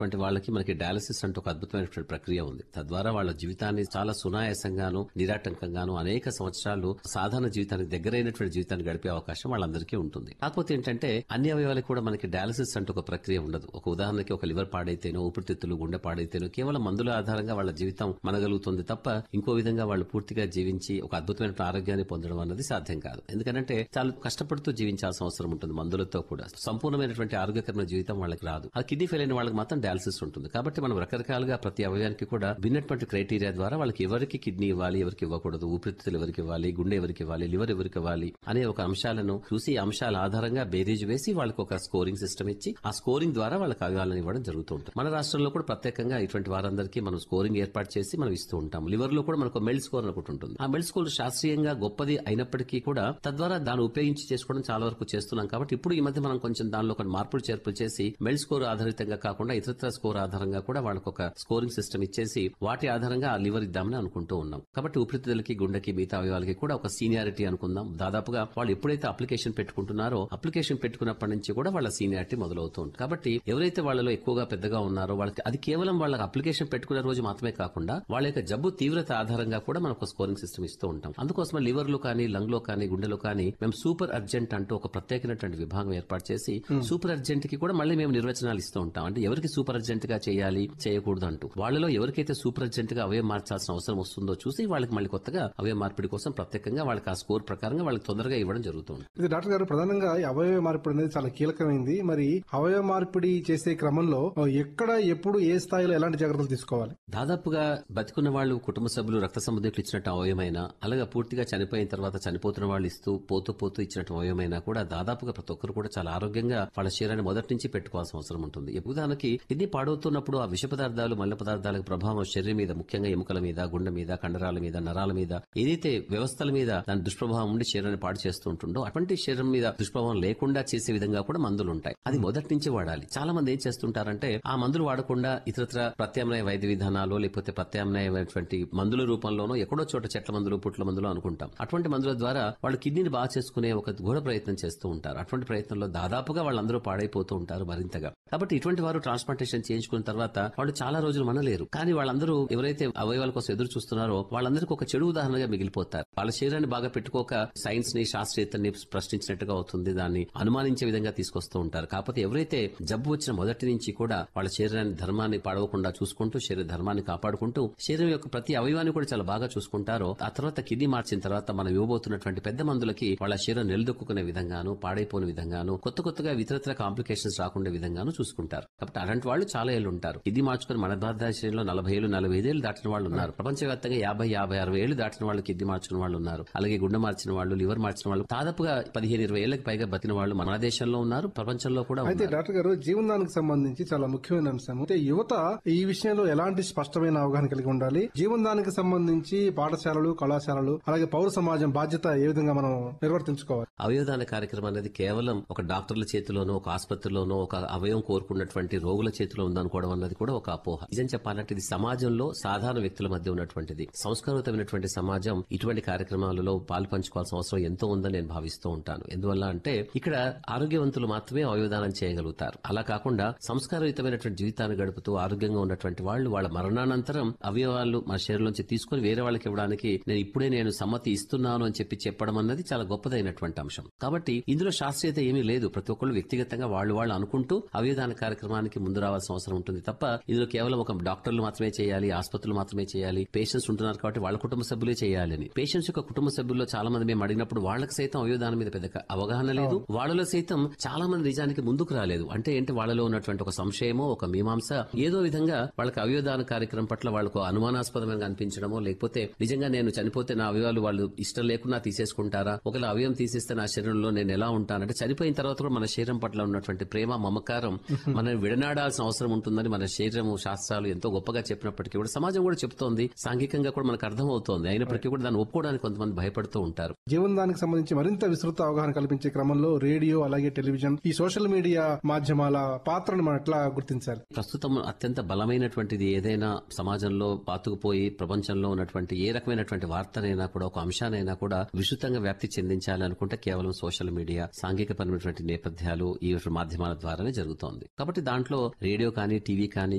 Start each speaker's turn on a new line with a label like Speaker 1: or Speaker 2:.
Speaker 1: వంటి వాళ్ళకి మనకి డయాలసిస్ అంటే ఒక అద్భుతమైనటువంటి ప్రక్రియ ఉంది తద్వారా వాళ్ళ జీవితాన్ని చాలా సునాయాసంగాను నిరాటంకంగాను అనేక సంవత్సరాలు సాధారణ జీవితానికి దగ్గరైనటువంటి జీవితాన్ని గడిపే అవకాశం వాళ్ళందరికీ ఉంటుంది కాకపోతే ఏంటంటే అన్ని అవయవాలకు కూడా మనకి డయాలసిస్ అంటే ఒక ప్రక్రియ ఉండదు ఒక ఉదాహరణకి ఒక లివర్ పాడైతేనో ఊపిరితిత్తులు గుండె పాడైతేనో కేవలం మందుల ఆధారంగా వాళ్ళ జీవితం మనగలుగుతుంది తప్ప ఇంకో విధంగా వాళ్ళు పూర్తిగా జీవించి ఒక అద్భుతమైన ఆరోగ్యాన్ని పొందడం అన్నది సాధ్యం కాదు ఎందుకంటే చాలా కష్టపడుతూ జీవించాల్సిన అవసరం ఉంటుంది మందులతో కూడా సంపూర్ణమైనటువంటి ఆరోగ్యకరమైన జీవితం వాళ్ళకి రాదు ఆ కిడ్నీ ఫెయిల్ అయిన వాళ్ళకి మాత్రం డయాలసిస్ ఉంటుంది కాబట్టి మనం రకరకాలుగా ప్రతి అవయవానికి కూడా భిన్నటువంటి క్రైటీరియా ద్వారా వాళ్ళకి ఎవరికి కిడ్నీ ఇవ్వాలి ఎవరికి ఇవ్వకూడదు ఊపిరితిత్తులు ఎవరికి ఇవ్వాలి గుండె ఎవరికి ఇవ్వాలి లివర్ ఎవరికి ఇవ్వాలి అనే ఒక అంశాలను చూసి ఈ అంశాల ఆధారంగా బేరీజ్ వేసి వాళ్ళకి ఒక స్కోరింగ్ సిస్టమ్ ఇచ్చి ఆ స్కోరింగ్ ద్వారా వాళ్ళకి అవయవాలను ఇవ్వడం జరుగుతూ ఉంటుంది మన రాష్ట్రంలో కూడా ప్రత్యేకంగా ఇటువంటి వారందరికీ మనం స్కోరింగ్ ఏర్పాటు చేసి మనం ఇస్తూ ఉంటాం లివర్ లో కూడా మనకు మెల్ స్కోర్ అని ఒకటి ఉంటుంది ఆ మెల్ స్కోర్ శాస్త్రీయంగా గొప్పది అయినప్పటికీ కూడా తద్వారా దాన్ని ఉపయోగించి చేసుకోవడం చాలా వరకు చేస్తున్నాం కాబట్టి ఇప్పుడు ఈ మధ్య మనం కొంచెం దానిలో కొన్ని మార్పులు చేర్పులు చేసి మెల్ స్కోర్ ఆధారితంగా కాకుండా ఇతరత్ర స్కోర్ ఆధారంగా కూడా వాళ్ళకి ఒక స్కోరింగ్ సిస్టమ్ ఇచ్చేసి వాటి ఆధారంగా ఆ లివర్ ఇద్దామని అనుకుంటూ ఉన్నాం కాబట్టి ఊపిరితిత్తులకి గుండెకి మిగతా అవయవాలకి కూడా ఒక సీనియారిటీ అనుకుందాం దాదాపుగా వాళ్ళు ఎప్పుడైతే అప్లికేషన్ పెట్టుకుంటున్నారో అప్లికేషన్ పెట్టుకున్నప్పటి నుంచి కూడా వాళ్ళ సీనియారిటీ మొదలవుతుంది కాబట్టి ఎవరైతే వాళ్ళలో ఎక్కువగా పెద్దగా ఉన్నారో వాళ్ళకి అది కేవలం వాళ్ళ అప్లికేషన్ పెట్టుకునే రోజు మాత్రమే కాకుండా వాళ్ళ యొక్క జబ్బు తీవ్రత ఆధారంగా కూడా మనకు స్కోరింగ్ సిస్టమ్ ఇస్తూ ఉంటాం అందుకోసం లివర్ లో కానీ లంగ్ లో కానీ గుండెలో కానీ మేము సూపర్ అర్జెంట్ అంటూ ఒక ప్రత్యేకమైనటువంటి విభాగం ఏర్పాటు చేసి సూపర్ అర్జెంట్ కి కూడా మళ్ళీ మేము నిర్వచనాలు ఇస్తూ ఉంటాం అంటే ఎవరికి సూపర్ అర్జెంట్ గా చేయాలి చేయకూడదు అంటూ వాళ్ళలో ఎవరికైతే సూపర్ అర్జెంట్ గా అవయం మార్చాల్సిన అవసరం వస్తుందో చూసి వాళ్ళకి మళ్ళీ కొత్తగా అవయం మార్పిడి కోసం ప్రత్యేకంగా వాళ్ళకి ఆ స్కోర్ ప్రకారంగా వాళ్ళకి తొందరగా ఇవ్వడం జరుగుతుంది
Speaker 2: ఇది డాక్టర్ గారు ప్రధానంగా ఈ అవయవ మార్పిడి అనేది చాలా కీలకమైంది మరి అవయవ మార్పిడి చేసే క్రమంలో ఎక్కడ ఎప్పుడు ఏ స్థాయిలో ఎలాంటి జాగ్రత్తలు తీసుకోవాలి
Speaker 1: దాదాపుగా బతికున్న వాళ్ళు కుటుంబ సభ్యులు రక్త సంబంధికులు ఇచ్చినట్టు అవయమైన అలాగే పూర్తిగా చనిపోయిన తర్వాత చనిపోతున్న వాళ్ళు ఇస్తూ పోతూ పోతూ ఇచ్చినట్టు అవయమైనా కూడా దాదాపుగా ప్రతి ఒక్కరు కూడా చాలా ఆరోగ్యంగా వాళ్ళ శరీరాన్ని మొదటి నుంచి పెట్టుకోవాల్సిన అవసరం ఉంటుంది ఉదాహరణకి కిడ్నీ పాడవుతున్నప్పుడు ఆ విష పదార్థాలు మల్ల పదార్థాలకు ప్రభావం శరీరం మీద ముఖ్యంగా ఎముకల మీద గుండె మీద కండరాల మీద నరాల మీద ఏదైతే వ్యవస్థల మీద దాని దుష్ప్రభావం ఉండి శరీరాన్ని పాడు చేస్తూ ఉంటుందో అటువంటి శరీరం మీద దుష్ప్రభావం లేకుండా చేసే విధంగా కూడా మందులు ఉంటాయి అది మొదటి నుంచి వాడాలి చాలా మంది ఏం చేస్తుంటారంటే ఆ మందులు వాడకుండా ఇతరత్ర ప్రత్యామ్నాయ వైద్య విధానాలు లేకపోతే ప్రత్యామ్నాయమైనటువంటి మందుల రూపంలోనో ఎక్కడో చోట చెట్ల మందులు పుట్ల మందులు అనుకుంటాం అటువంటి మందుల ద్వారా వాళ్ళు కిడ్నీని బాగా చేసుకునే ఒక ఘోర ప్రయత్నం చేస్తూ ఉంటారు అటువంటి ప్రయత్నంలో దాదాపుగా వాళ్ళందరూ పాడైపోతూ ఉంటారు మరింతగా కాబట్టి ఇటువంటి వారు ట్రాన్స్ప్లాంటేషన్ చేయించుకున్న తర్వాత వాళ్ళు చాలా రోజులు మనలేరు కానీ వాళ్ళందరూ ఎవరైతే అవయవాల కోసం ఎదురు చూస్తున్నారో వాళ్ళందరికీ ఒక చెడు ఉదాహరణగా మిగిలిపోతారు వాళ్ళ శరీరాన్ని బాగా పెట్టుకోక సైన్స్ ని శాస్త్రీయతని ప్రశ్నించినట్టుగా అవుతుంది దాన్ని అనుమానించే విధంగా తీసుకొస్తూ ఉంటారు కాకపోతే ఎవరైతే జబ్బు వచ్చిన మొదటి నుంచి కూడా వాళ్ళ శరీరాన్ని ధర్మాన్ని పాడవకుండా చూసుకుంటూ శరీర ధర్మాన్ని కాపాడుకుంటూ శరీరం యొక్క ప్రతి అవయవాన్ని కూడా చాలా బాగా చూసుకుంటారో ఆ తర్వాత కిడ్నీ మార్చిన తర్వాత మనం ఇవ్వబోతున్నటువంటి పెద్ద మందులకి వాళ్ళ శరీరం నిలదొక్కునే విధంగాను పాడైపోయిన విధంగాను కొత్త కొత్తగా ఇతరత్ర కాంప్లికేషన్స్ రాకుండా విధంగాను చూసుకుంటారు కాబట్టి అలాంటి వాళ్ళు చాలా ఏళ్ళు ఉంటారు కిడ్నీ మార్చుకుని మన భారతదేశంలో నలభై ఏళ్ళు నలభై ఐదేళ్లు దాటిన వాళ్ళు ఉన్నారు ప్రపంచవ్యాప్తంగా యాభై యాభై అరవై ఏళ్లు దాటిన వాళ్ళు కిడ్నీ మార్చుకున్న వాళ్ళు ఉన్నారు అలాగే గుండె మార్చిన వాళ్ళు లివర్ మార్చిన వాళ్ళు దాదాపుగా పదిహేను ఇరవై ఏళ్లకు పైగా బతిన వాళ్ళు మన దేశంలో ఉన్నారు ప్రపంచంలో కూడా
Speaker 2: అయితే
Speaker 1: ఉన్నారు
Speaker 2: డాక్టర్ గారు జీవనదానికి సంబంధించి చాలా ముఖ్యమైన అంశం అయితే యువత ఈ విషయంలో ఎలాంటి స్పష్టమైన అవగాహన కలిగి ఉండాలి జీవనదానికి సంబంధించి పాఠశాలలు కళాశాలలు అలాగే పౌర సమాజం బాధ్యత ఏ విధంగా మనం నిర్వర్తించుకోవాలి
Speaker 1: అవయవదాన కార్యక్రమం అనేది కేవలం ఒక డాక్టర్ల చేతిలోనో ఒక ఆసుపత్రిలోనో ఒక అవయవం కోరుకున్నటువంటి రోగుల చేతిలో ఉందనుకోవడం అన్నది కూడా ఒక అపోహ నిజం చెప్పాలంటే ఇది సమాజంలో సాధారణ వ్యక్తుల మధ్య ఉన్నటువంటిది సంస్కారయుతమైనటువంటి సమాజం ఇటువంటి కార్యక్రమాలలో పాలు పంచుకోవాల్సిన అవసరం ఎంతో ఉందని నేను భావిస్తూ ఉంటాను ఎందువల్ల అంటే ఇక్కడ ఆరోగ్యవంతులు మాత్రమే అవయవదానం చేయగలుగుతారు అలా కాకుండా సంస్కారయుతమైనటువంటి జీవితాన్ని గడుపుతూ ఆరోగ్యంగా ఉన్నటువంటి వాళ్ళు వాళ్ళ మరణానంతరం అవయవాలు మన శరీరంలోంచి తీసుకుని వేరే వాళ్ళకి ఇవ్వడానికి నేను ఇప్పుడే నేను సమ్మతి ఇస్తున్నాను అని చెప్పి చెప్పడం అన్నది చాలా గొప్పదైనటువంటి అంశం కాబట్టి ఇందులో శాస్త్రీయత ఏమీ లేదు ప్రతి ఒక్కళ్ళు వ్యక్తిగతంగా వాళ్ళు వాళ్ళు అనుకుంటూ అవయవదాన కార్యక్రమానికి ముందు రావాల్సిన అవసరం ఉంటుంది తప్ప ఇందులో కేవలం ఒక డాక్టర్లు మాత్రమే చేయాలి ఆసుపత్రులు మాత్రమే చేయాలి పేషెంట్స్ ఉంటున్నారు కాబట్టి వాళ్ళ కుటుంబ సభ్యులే చేయాలని పేషెంట్స్ యొక్క కుటుంబ సభ్యుల్లో చాలా మంది మేము అడిగినప్పుడు వాళ్ళకి సైతం అవయవదానం మీద పెద్ద అవగాహన లేదు వాళ్ళలో సైతం చాలా మంది నిజానికి ముందుకు రాలేదు అంటే ఏంటి వాళ్ళలో ఉన్నటువంటి ఒక సంశయమో ఒక మీమాంస ఏదో విధంగా వాళ్ళకి అవయవదాన కార్యక్రమం పట్ల వాళ్ళకు అనుమానాస్పదమైన అనిపించడమో లేకపోతే నిజంగా నేను చనిపోతే నా అవయవాలు వాళ్ళు ఇష్టం లేకున్నా తీసేసుకుంటారా ఒకవేళ అవయవం తీసేస్తే నా శరీరంలో నేను ఎలా ఉంటానంటే చనిపోయిన తర్వాత కూడా మన శరీరం పట్ల ఉన్నటువంటి ప్రేమ మమకారం మనం విడనాడాల్సిన అవసరం ఉంటుందని మన శరీరం శాస్త్రాలు ఎంతో గొప్పగా చెప్పినప్పటికీ కూడా సమాజం కూడా చెప్తోంది సాంఘికంగా కూడా మనకు అర్థం అవుతోంది అయినప్పటికీ కూడా దాన్ని ఒప్పుకోవడానికి కొంతమంది భయపడుతూ ఉంటారు
Speaker 2: జీవనదానికి సంబంధించి మరింత విస్తృత అవగాహన కల్పించే క్రమంలో రేడియో అలాగే టెలివిజన్ ఈ సోషల్ మీడియా మాధ్యమాల పాత్రను మనం ఎట్లా గుర్తించాలి
Speaker 1: ప్రస్తుతం అత్యంత బలమైనటువంటిది ఏదైనా సమాజంలో పాతుకుపోయి ప్రపంచంలో ఉన్నటువంటి ఏ రకమైనటువంటి వార్తనైనా కూడా ఒక అంశానైనా కూడా విస్తృతంగా వ్యాప్తి చెందించాలి అనుకుంటే కేవలం సోషల్ మీడియా సాంఘిక పరమైనటువంటి నేపథ్యాలు ఈ మాధ్యమాల ద్వారానే జరుగుతోంది కాబట్టి దాంట్లో రేడియో కానీ టీవీ కానీ